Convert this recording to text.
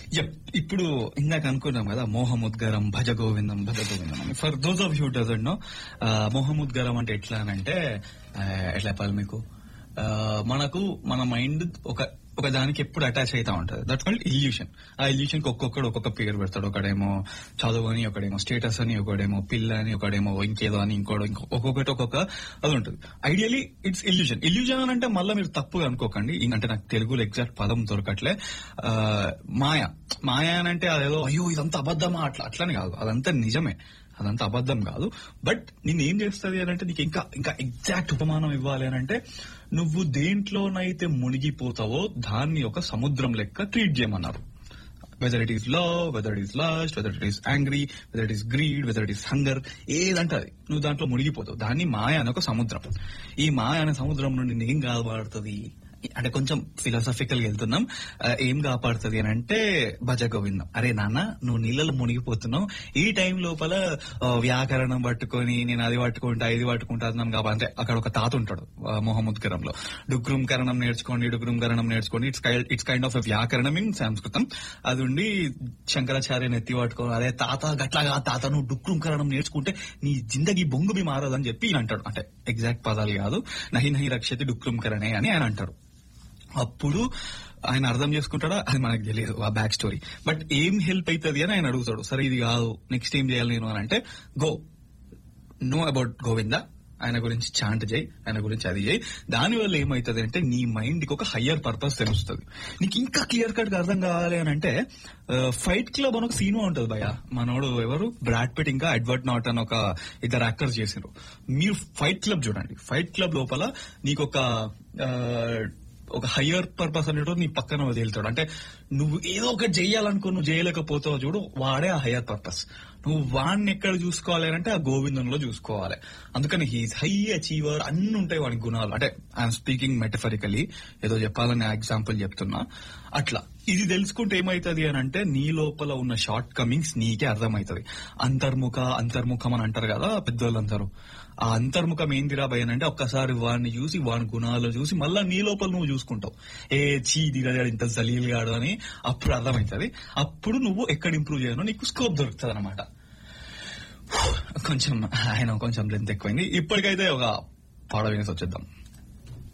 Yep. ఇప్పుడు ఇందాక అనుకున్నాం కదా మోహముద్గరం భజ గోవిందం భజ గోవిందం అని for those of you doesn't know Mohamudgaram అంటే ఎట్లా అని అంటే ఆ, ఎట్లా చెప్పాలి మీకు ఆ, మనకు మన మైండ్ ఒక ఒక దానికి ఎప్పుడు అటాచ్ అవుతా ఉంటది దట్ కాల్డ్ ఇల్యూషన్ ఆ ఇల్యూషన్ కి ఒక్కొక్కడు ఒక్కొక్క పేరు పెడతాడు ఒకడేమో చదువు అని ఒకడేమో స్టేటస్ అని ఒకడేమో పిల్ల అని ఒకడేమో ఇంకేదో అని ఇంకోటి ఇంకో ఒక్కొక్కటి ఒక్కొక్క అది ఉంటుంది ఐడియలీ ఇట్స్ ఇల్యూషన్ ఇల్యూషన్ అని అంటే మళ్ళీ మీరు తప్పుగా అనుకోకండి ఇ- అంటే నాకు తెలుగులో ఎగ్జాక్ట్ పదం దొరకట్లే ఆ, మాయ మాయ అని అంటే అదేదో అయ్యో ఇదంతా అబద్ధమా అట్లా అట్లని కాదు అదంతా నిజమే అదంతా అబద్ధం కాదు బట్ నేను ఏం చేస్తుంది అని అంటే నీకు ఇంకా ఇంకా ఎగ్జాక్ట్ ఉపమానం ఇవ్వాలి అని అంటే నువ్వు దేంట్లోనైతే మునిగిపోతావో దాన్ని ఒక సముద్రం లెక్క ట్రీట్ చేయమన్నారు whether it is love whether it is lust whether it is angry whether it is greed whether it is hunger ఏదంటే అది నువ్వు దాంట్లో మునిగిపోతావు దాన్ని మాయ అనే ఒక సముద్రం ఈ మాయ అనే సముద్రం నుండి నేను ఏం కాపాడుతుంది అంటే కొంచెం ఫిలాసఫికల్ గా వెళ్తున్నాం ఆ, ఏం కాపాడుతుంది అని అంటే భజ గోవిందం అరే నాన్న నువ్వు నీళ్ళలో మునిగిపోతున్నావు ఈ టైం లోపల ఆ, వ్యాకరణం పట్టుకొని నేను అది పట్టుకుంటా ఇది పట్టుకుంటా అది నన్ను కాపాడు అంటే అక్కడ ఒక తాత ఉంటాడు ఆ, మొహముద్గరంలో డుగ్రుం కరణం నేర్చుకోండి డుగ్రుం కరణం నేర్చుకోండి ఇట్స్ ఇట్స్ కైండ్ ఆఫ్ వ్యాకరణం ఇన్ సంస్కృతం అది ఉండి శంకరాచార్యని ఎత్తి పట్టుకో అరే తాత గట్లాగా తాత నువ్వు డుక్రుం కరణం నేర్చుకుంటే నీ జిందగీ బొంగుమి మారదని చెప్పి ఈయన అంటాడు అంటే ఎగ్జాక్ట్ పదాలు కాదు నహి నహి రక్షతి డుక్రుం కరణే అని ఆయన అంటాడు అప్పుడు ఆయన అర్థం చేసుకుంటాడా అది మనకు తెలియదు ఆ బ్యాక్ స్టోరీ బట్ ఏం హెల్ప్ అవుతుంది అని ఆయన అడుగుతాడు సరే ఇది కాదు నెక్స్ట్ ఏం చేయాలి నేను అని అంటే గో నో అబౌట్ గోవింద ఆయన గురించి చాంట్ చేయి ఆయన గురించి అది చేయి దాని వల్ల ఏమైతుంది అంటే నీ మైండ్ కి ఒక హయ్యర్ పర్పస్ తెలుస్తుంది నీకు ఇంకా క్లియర్ కట్ గా అర్థం కావాలి అని అంటే ఫైట్ క్లబ్ అని ఒక సినిమా ఉంటుంది భయ మనోడు ఎవరు బ్రాడ్ పిట్ ఇంకా ఎడ్వర్డ్ నాట్ అని ఒక ఇద్దరు యాక్టర్స్ చేసినారు మీరు ఫైట్ క్లబ్ చూడండి ఫైట్ క్లబ్ లోపల నీకు ఒక ఆ, ఒక హయ్యర్ పర్పస్ అనేటువంటి నీ పక్కన వదిలుతాడు అంటే నువ్వు ఏదో ఒకటి చేయాలనుకో నువ్వు చేయలేకపోతావు చూడు వాడే ఆ హయ్యర్ పర్పస్ నువ్వు వాడిని ఎక్కడ చూసుకోవాలి అంటే ఆ గోవిందంలో చూసుకోవాలి అందుకని హీస్ హై అచీవర్ అన్ని ఉంటాయి వాడి గుణాలు అంటే ఐఎమ్ స్పీకింగ్ మెటఫరికలీ ఏదో చెప్పాలని ఎగ్జాంపుల్ చెప్తున్నా అట్లా ఇది తెలుసుకుంటే ఏమైతుంది అని అంటే నీ లోపల ఉన్న షార్ట్ కమింగ్స్ నీకే అర్థమవుతుంది అంతర్ముఖ అంతర్ముఖం అని అంటారు కదా పెద్దోళ్ళందరూ ఆ అంతర్ముఖం ఏందిరా భయన్ అంటే ఒక్కసారి వాడిని చూసి వాడి గుణాలు చూసి మళ్ళా నీ లోపల నువ్వు చూసుకుంటావు ఏ చీ దిగడాడు ఇంత జలీల్ గాడు అని అప్పుడు అర్థమవుతుంది అప్పుడు నువ్వు ఎక్కడ ఇంప్రూవ్ చేయను నీకు స్కోప్ దొరుకుతుంది అనమాట కొంచెం ఆయన కొంచెం లెంత్ ఎక్కువైంది ఇప్పటికైతే ఒక పాడ వినేసి వచ్చేద్దాం